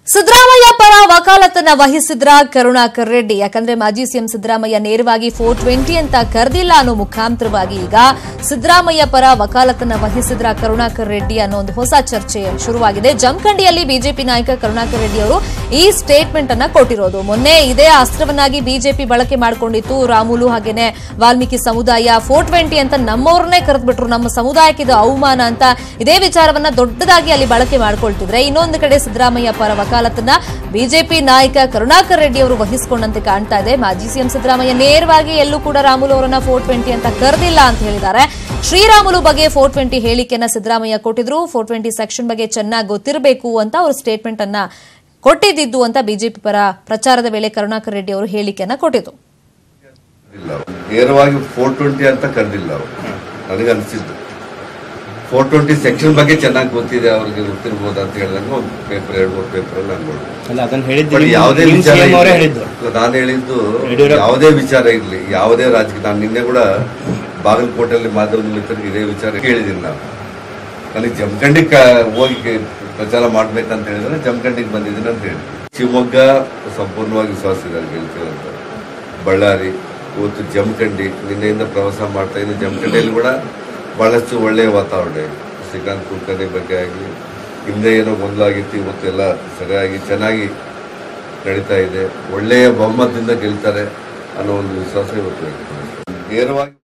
ಸಿದ್ದರಾಮಯ್ಯ ಪರ ವಕಾಲತನ ವಹಿಸಿದ್ರ ಕರುಣಾಕರ್ ರೆಡ್ಡಿ ಯಾಕಂದ್ರೆ ಮಾಜಿ ಸಿಎಂ ಸಿದ್ದರಾಮಯ್ಯ ನೇರವಾಗಿ ಫೋರ್ ಟ್ವೆಂಟಿ ಅಂತ ಕರೆದಿಲ್ಲ ಅನ್ನೋ ಮುಖಾಂತರವಾಗಿ ಈಗ ಸಿದ್ದರಾಮಯ್ಯ ಪರ ವಕಾಲತನ ವಹಿಸಿದ್ರ ಕರುಣಾಕರ್ ರೆಡ್ಡಿ ಅನ್ನೋ ಒಂದು ಹೊಸ ಚರ್ಚೆ ಶುರುವಾಗಿದೆ ಜಮಖಂಡಿಯಲ್ಲಿ ಬಿಜೆಪಿ ನಾಯಕ ಕರುಣಾಕರ್ ರೆಡ್ಡಿ ಅವರು ಈ ಸ್ಟೇಟ್ಮೆಂಟ್ ಅನ್ನ ಕೊಟ್ಟಿರೋದು ಮೊನ್ನೆ ಇದೇ ಅಸ್ತ್ರವನ್ನಾಗಿ ಬಿಜೆಪಿ ಬಳಕೆ ಮಾಡಿಕೊಂಡಿತ್ತು ರಾಮುಲು ಹಾಗೇನೆ ವಾಲ್ಮೀಕಿ ಸಮುದಾಯ ಫೋರ್ ಟ್ವೆಂಟಿ ಅಂತ ನಮ್ಮವ್ರನ್ನೇ ಕರೆದ್ಬಿಟ್ರು ನಮ್ಮ ಸಮುದಾಯಕ್ಕೆ ಇದು ಅವಮಾನ ಅಂತ ಇದೇ ವಿಚಾರವನ್ನ ದೊಡ್ಡದಾಗಿ ಅಲ್ಲಿ ಬಳಕೆ ಮಾಡ್ಕೊಳ್ತಿದ್ರೆ ಇನ್ನೊಂದು ಕಡೆ ಸಿದ್ದರಾಮಯ್ಯ ಪರ ವಕಾಲತನ್ನ ಬಿಜೆಪಿ ನಾಯಕ ಕರುಣಾಕರ್ ರೆಡ್ಡಿ ಅವರು ವಹಿಸಿಕೊಂಡಂತೆ ಕಾಣ್ತಾ ಇದೆ ಮಾಜಿ ಸಿಎಂ ಸಿದ್ದರಾಮಯ್ಯ ನೇರವಾಗಿ ಎಲ್ಲೂ ಕೂಡ ರಾಮುಲು ಅವರನ್ನ ಫೋರ್ ಟ್ವೆಂಟಿ ಅಂತ ಕರೆದಿಲ್ಲ ಅಂತ ಹೇಳಿದ್ದಾರೆ ಶ್ರೀರಾಮುಲು ಬಗ್ಗೆ ಫೋರ್ ಟ್ವೆಂಟಿ ಹೇಳಿಕೆಯನ್ನ ಸಿದ್ದರಾಮಯ್ಯ ಕೊಟ್ಟಿದ್ರು ಫೋರ್ ಟ್ವೆಂಟಿ ಸೆಕ್ಷನ್ ಬಗ್ಗೆ ಚೆನ್ನಾಗಿ ಗೊತ್ತಿರಬೇಕು ಅಂತ ಅವರು ಸ್ಟೇಟ್ಮೆಂಟ್ ಅನ್ನ ಕೊಟ್ಟಿದ್ದು ಅಂತ ಬಿಜೆಪಿ ಪರ ಪ್ರಚಾರದ ವೇಳೆ ಕರುಣಾಕರ್ ರೆಡ್ಡಿ ಅವರು ಹೇಳಿಕೆಯನ್ನ ಕೊಟ್ಟಿದ್ರು ಇಲ್ಲ ನೇರವಾಗಿ ಫೋರ್ ಟ್ವೆಂಟಿ ಅಂತ ಕರೆದಿಲ್ಲ ಅವರು ನನಗೆ ಅನಿಸಿದ್ದು ಫೋರ್ ಟ್ವೆಂಟಿ ಸೆಕ್ಷನ್ ಬಗ್ಗೆ ಚೆನ್ನಾಗಿ ಗೊತ್ತಿದೆ ಅವ್ರಿಗೆ ಗೊತ್ತಿರ್ಬೋದು ಅಂತ ಹೇಳಿದಂಗೆ ಒಂದು ಪೇಪರ್ ಎರಡು ಮೂರು ಪೇಪರ್ ಅಲ್ಲಿ ಅನ್ಬೋದು ಅಲ್ಲ ಅದನ್ನ ಹೇಳಿದ್ದು ಬಟ್ ನಿಮ್ಮ- ಯಾವುದೇ ನಿಮ್ಮ ವಿಚಾರ CM ಅವರೇ ಇರ್ಲಿ. ಹೇಳಿದ್ದು ನಾನು ಹೇಳಿದ್ದು ಯಡಿಯೂರಪ್ಪ. ಯಾವುದೇ ವಿಚಾರ ಇರಲಿ ಯಾವುದೇ ರಾಜಕೀಯ ನಾನು ನಿನ್ನೆ ಕೂಡ ಬಾಗಲಕೋಟೆಯಲ್ಲಿ ಮಾಧ್ಯಮದ ಮಿತ್ರರಿಗೆ ಇದೇ ವಿಚಾರ ಕೇಳಿದ್ದೀನಿ ನಾನು ನನಗೆ ಜಮಖಂಡಿಗೆ ಕ- ಹೋಗಿ ಕೆ- ಪ್ರಚಾರ ಮಾಡ್ಬೇಕಂತ ಹೇಳಿದ್ರೆ ಜಮಖಂಡಿಗೆ ಬಂದಿದ್ದೀನಿ ಅಂತ ಹೇಳಿ ಶಿವಮೊಗ್ಗ ಸಂಪೂರ್ಣವಾಗಿ ವಿಶ್ವಾಸ ಇದ್ದಾರೆ ಗೆಲ್ತೀವಿ ಅಂತ ಬಳ್ಳಾರಿ ಇವತ್ತು ಜಮಖಂಡಿ ನಿನ್ನೆಯಿಂದ ಪ್ರವಾಸ ಮಾಡ್ತಾ ಇದ್ದೀನಿ ಜಮಖಂಡಿಯಲ್ಲಿ ಕೂಡ ಬಹಳಷ್ಟು ಒಳ್ಳೆಯ ವಾತಾವರಣ ಇದೆ ಶ್ರೀಕಾಂತ್ ಕುಲಕರ್ಣಿ ಬಗ್ಗೆ ಆಗಲಿ ಹಿಂದೆ ಏನೋ ಗೊಂದಲಾಗಿತ್ತು ಇವತ್ತೆಲ್ಲ ಸರಿಯಾಗಿ ಚೆನ್ನಾಗಿ ನಡೀತಾ ಇದೆ ಒಳ್ಳೆಯ ಬಹುಮತದಿಂದ ಗೆಲ್ತಾರೆ ಅನ್ನೋ ಒಂದು ವಿಶ್ವಾಸ ಇವತ್ತು ವ್ಯಕ್ತಪಡಿಸ್ತೀನಿ. ನೇರವಾಗಿ